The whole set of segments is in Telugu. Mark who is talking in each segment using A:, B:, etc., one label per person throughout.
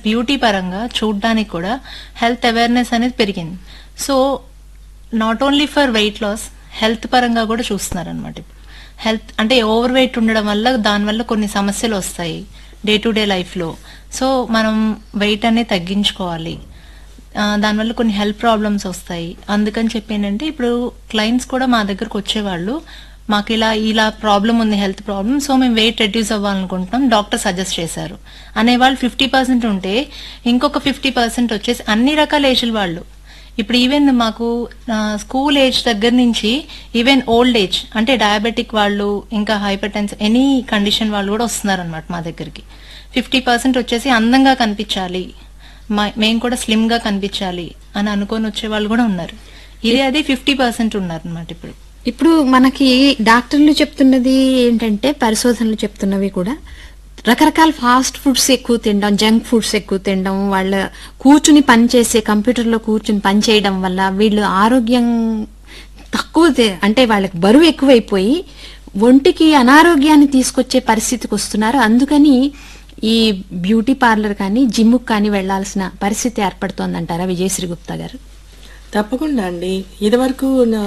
A: బ్యూటీ పరంగా చూడడానికి కూడా హెల్త్ అవేర్నెస్ అనేది పెరిగింది so not only for weight loss health పరంగా కూడా చూస్తున్నారు అనమాట ఇప్పుడు హెల్త్ అంటే ఓవర్ వెయిట్ ఉండడం వల్ల దానివల్ల కొన్ని సమస్యలు వస్తాయి డే టు డే లైఫ్లో సో మనం వెయిట్ అనేది తగ్గించుకోవాలి ఆ, దానివల్ల కొన్ని హెల్త్ ప్రాబ్లమ్స్ వస్తాయి అందుకని చెప్పి ఏంటంటే ఇప్పుడు క్లయింట్స్ కూడా మా దగ్గరకు వచ్చేవాళ్ళు మాకు ఇలా ఇలా ప్రాబ్లం ఉంది హెల్త్ ప్రాబ్లం సో మేము వెయిట్ రెడ్యూస్ అవ్వాలనుకుంటున్నాం డాక్టర్ సజెస్ట్ చేశారు అనేవాళ్ళు ఫిఫ్టీ పర్సెంట్ ఉంటే ఇంకొక ఫిఫ్టీ పర్సెంట్ వచ్చేసి అన్ని రకాల ఏజ్ల వాళ్ళు ఇప్పుడు ఈవెన్ మాకు స్కూల్ ఏజ్ దగ్గర నుంచి ఈవెన్ ఓల్డ్ ఏజ్ అంటే డయాబెటిక్ వాళ్ళు ఇంకా హైపర్ టెన్స్ ఎనీ కండిషన్ వాళ్ళు కూడా వస్తున్నారు అనమాట మా దగ్గరికి ఫిఫ్టీ పర్సెంట్ వచ్చేసి అందంగా కనిపించాలి మా- మేము కూడా స్లిమ్ గా కనిపించాలి అని అనుకొని వచ్చే వాళ్ళు కూడా ఉన్నారు ఇది అది ఫిఫ్టీ పర్సెంట్ ఉన్నారు అనమాట ఇప్పుడు
B: ఇప్పుడు మనకి డాక్టర్లు చెప్తున్నది ఏంటంటే పరిశోధనలు చెప్తున్నవి కూడా రకరకాల ఫాస్ట్ ఫుడ్స్ ఎక్కువ తినడం జంక్ ఫుడ్స్ ఎక్కువ తినడం వాళ్ళ కూర్చుని పని చేసే కంప్యూటర్లో కూర్చుని పని చేయడం వల్ల వీళ్ళు ఆరోగ్యం తక్కువ తి- అంటే వాళ్ళకి బరువు ఎక్కువైపోయి ఒంటికి అనారోగ్యాన్ని తీసుకొచ్చే పరిస్థితికి వస్తున్నారు అందుకని ఈ బ్యూటీ పార్లర్ కానీ జిమ్ కానీ వెళ్లాల్సిన పరిస్థితి ఏర్పడుతోందంటారా విజయశ్రీ గుప్తా గారు
C: తప్పకుండా అండి ఇదివరకు నా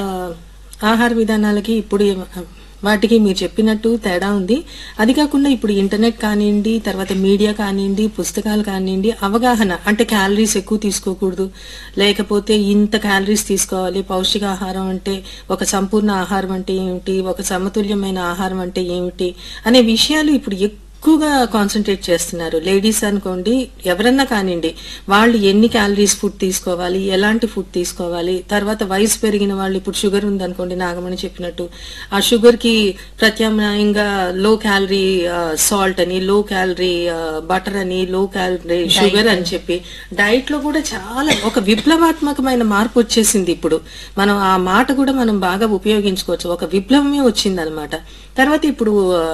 C: ఆహార విధానాలకి ఇప్పుడు ఏమ- వాటికి మీరు చెప్పినట్టు తేడా ఉంది అది కాకుండా ఇప్పుడు ఇంటర్నెట్ కానివ్వండి తర్వాత మీడియా కానివ్వండి పుస్తకాలు కానివ్వండి అవగాహన అంటే క్యాలరీస్ ఎక్కువ తీసుకోకూడదు లేకపోతే ఇంత క్యాలరీస్ తీసుకోవాలి పౌష్టికాహారం అంటే ఒక సంపూర్ణ ఆహారం అంటే ఏమిటి ఒక సమతుల్యమైన ఆహారం అంటే ఏమిటి అనే విషయాలు ఇప్పుడు ఎక్కువగా కాన్సన్ట్రేట్ చేస్తున్నారు లేడీస్ అనుకోండి ఎవరన్నా కానివ్వండి వాళ్ళు ఎన్ని క్యాలరీస్ ఫుడ్ తీసుకోవాలి ఎలాంటి ఫుడ్ తీసుకోవాలి తర్వాత వయసు పెరిగిన వాళ్ళు ఇప్పుడు షుగర్ ఉందనుకోండి నాగమణి చెప్పినట్టు ఆ షుగర్ కి ప్రత్యామ్నాయంగా లో క్యాలరీ సాల్ట్ అని లో క్యాలరీ బటర్ అని లో క్యాలరీ షుగర్ అని చెప్పి డైట్ లో కూడా చాలా ఒక విప్లవాత్మకమైన మార్పు వచ్చేసింది ఇప్పుడు మనం ఆ మాట కూడా మనం బాగా ఉపయోగించుకోవచ్చు ఒక విప్లవమే వచ్చింది అనమాట తర్వాత ఇప్పుడు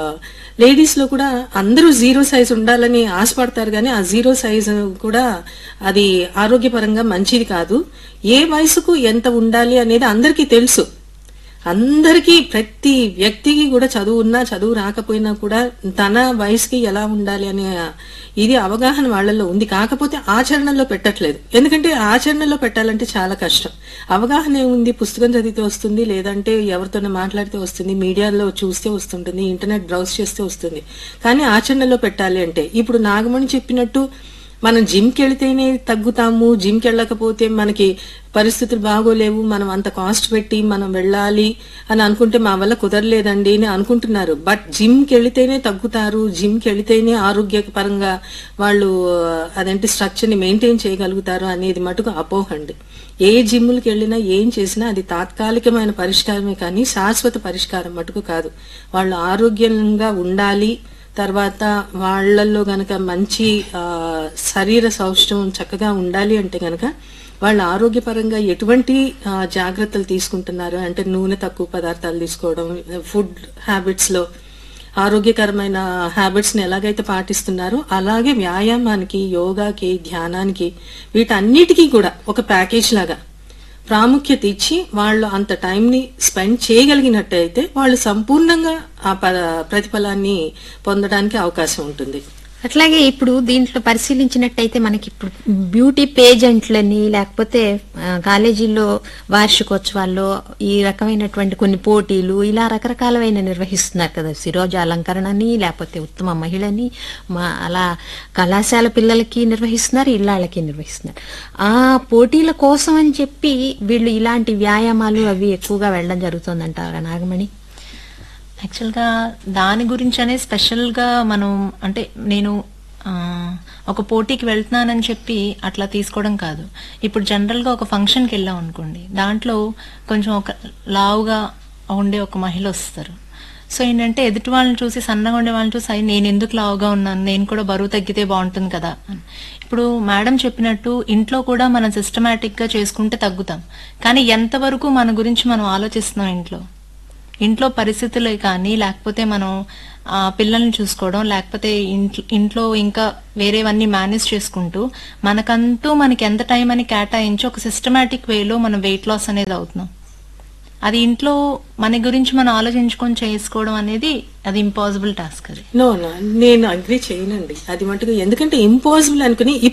C: లేడీస్ లో కూడా అందరూ జీరో సైజ్ ఉండాలని ఆశపడతారు కానీ ఆ జీరో సైజ్ కూడా అది ఆరోగ్యపరంగా మంచిది కాదు ఏ వయసుకు ఎంత ఉండాలి అనేది అందరికీ తెలుసు అందరికీ ప్రతి వ్యక్తికి కూడా చదువు ఉన్నా చదువు రాకపోయినా కూడా తన వయసుకి ఎలా ఉండాలి అనే ఇది అవగాహన వాళ్ళల్లో ఉంది కాకపోతే ఆచరణలో పెట్టట్లేదు ఎందుకంటే ఆచరణలో పెట్టాలంటే చాలా కష్టం అవగాహన ఏముంది పుస్తకం చదివితే వస్తుంది లేదంటే ఎవరితోనే మాట్లాడితే వస్తుంది మీడియాలో చూస్తే వస్తుంటుంది ఇంటర్నెట్ బ్రౌజ్ చేస్తే వస్తుంది కానీ ఆచరణలో పెట్టాలి అంటే ఇప్పుడు నాగమణి చెప్పినట్టు మనం జిమ్కి వెళితేనే తగ్గుతాము జిమ్కి వెళ్ళకపోతే మనకి పరిస్థితులు బాగోలేవు మనం అంత కాస్ట్ పెట్టి మనం వెళ్ళాలి అని అనుకుంటే మా వల్ల కుదరలేదండి అని అనుకుంటున్నారు బట్ జిమ్కి వెళితేనే తగ్గుతారు జిమ్కి వెళితేనే ఆరోగ్యపరంగా వాళ్ళు ఆ, అదేంటి స్ట్రక్చర్ని మెయింటైన్ చేయగలుగుతారు అనేది మటుకు అపోహండి ఏ జిమ్ములకి వెళ్ళినా ఏం చేసినా అది తాత్కాలికమైన పరిష్కారమే కానీ శాశ్వత పరిష్కారం మటుకు కాదు వాళ్ళు ఆరోగ్యంగా ఉండాలి తర్వాత వాళ్ళల్లో గనక మంచి ఆ, శరీర సౌష్ఠవం చక్కగా ఉండాలి అంటే గనక వాళ్ళు ఆరోగ్యపరంగా ఎటువంటి ఆ, జాగ్రత్తలు తీసుకుంటున్నారు అంటే నూనె తక్కువ పదార్థాలు తీసుకోవడం ఫుడ్ హ్యాబిట్స్ లో ఆరోగ్యకరమైన హ్యాబిట్స్ ని ఎలాగైతే పాటిస్తున్నారో అలాగే వ్యాయామానికి యోగాకి ధ్యానానికి వీటన్నిటికీ కూడా ఒక ప్యాకేజ్ లాగా ప్రాముఖ్యత ఇచ్చి వాళ్ళు అంత టైంని స్పెండ్ చేయగలిగినట్టయితే వాళ్ళు సంపూర్ణంగా ఆ ప- ప్రతిఫలాన్ని పొందడానికి అవకాశం ఉంటుంది
B: అట్లాగే ఇప్పుడు దీంట్లో పరిశీలించినట్టయితే మనకి ఇప్పుడు బ్యూటీ పేజెంట్లని లేకపోతే ఆ, కాలేజీల్లో వార్షికోత్సవాల్లో ఈ రకమైనటువంటి కొన్ని పోటీలు ఇలా రకరకాలమైన నిర్వహిస్తున్నారు కదా శిరోజ అలంకరణని లేకపోతే ఉత్తమ మహిళని మా అలా కళాశాల పిల్లలకి నిర్వహిస్తున్నారు ఇళ్ళకి నిర్వహిస్తున్నారు ఆ పోటీల కోసం అని చెప్పి వీళ్ళు ఇలాంటి వ్యాయామాలు అవి ఎక్కువగా వెళ్ళడం జరుగుతుందంటారా నాగమణి
A: యాక్చువల్గా దాని గురించి అనే స్పెషల్గా మనం అంటే నేను ఆ, ఒక పోటీకి వెళ్తున్నానని చెప్పి అట్లా తీసుకోవడం కాదు ఇప్పుడు జనరల్గా ఒక ఫంక్షన్కి వెళ్ళాం అనుకోండి దాంట్లో కొంచెం ఒక లావుగా ఉండే ఒక మహిళ వస్తారు సో ఏంటంటే ఎదుటి వాళ్ళని చూసి సన్నగా ఉండే వాళ్ళని చూసి "అయ్, నేను ఎందుకు లావుగా ఉన్నాను నేను కూడా బరువు తగ్గితే బాగుంటుంది కదా అని. ఇప్పుడు మేడం చెప్పినట్టు ఇంట్లో కూడా మనం సిస్టమేటిక్ గా చేసుకుంటే తగ్గుతాం కానీ ఎంతవరకు మన గురించి మనం ఆలోచిస్తున్నాం ఇంట్లో ఇంట్లో పరిస్థితులే కానీ లేకపోతే మనం ఆ, పిల్లల్ని చూసుకోవడం లేకపోతే ఇంట్లో ఇంట్లో ఇంకా వేరేవన్నీ మేనేజ్ చేసుకుంటూ మనకంటూ మనకి ఎంత టైం అని కేటాయించి ఒక సిస్టమేటిక్ వేలో మనం వెయిట్ లాస్ అనేది అవుతున్నాం అది ఇంట్లో మన గురించి మనం ఆలోచించుకొని చేసుకోవడం అనేది అది ఇంపాసిబుల్ టాస్క్ అది
C: నో నో నేను అగ్రి చేయనండి అది మటుకు ఎందుకంటే ఇంపాసిబుల్ అనుకుని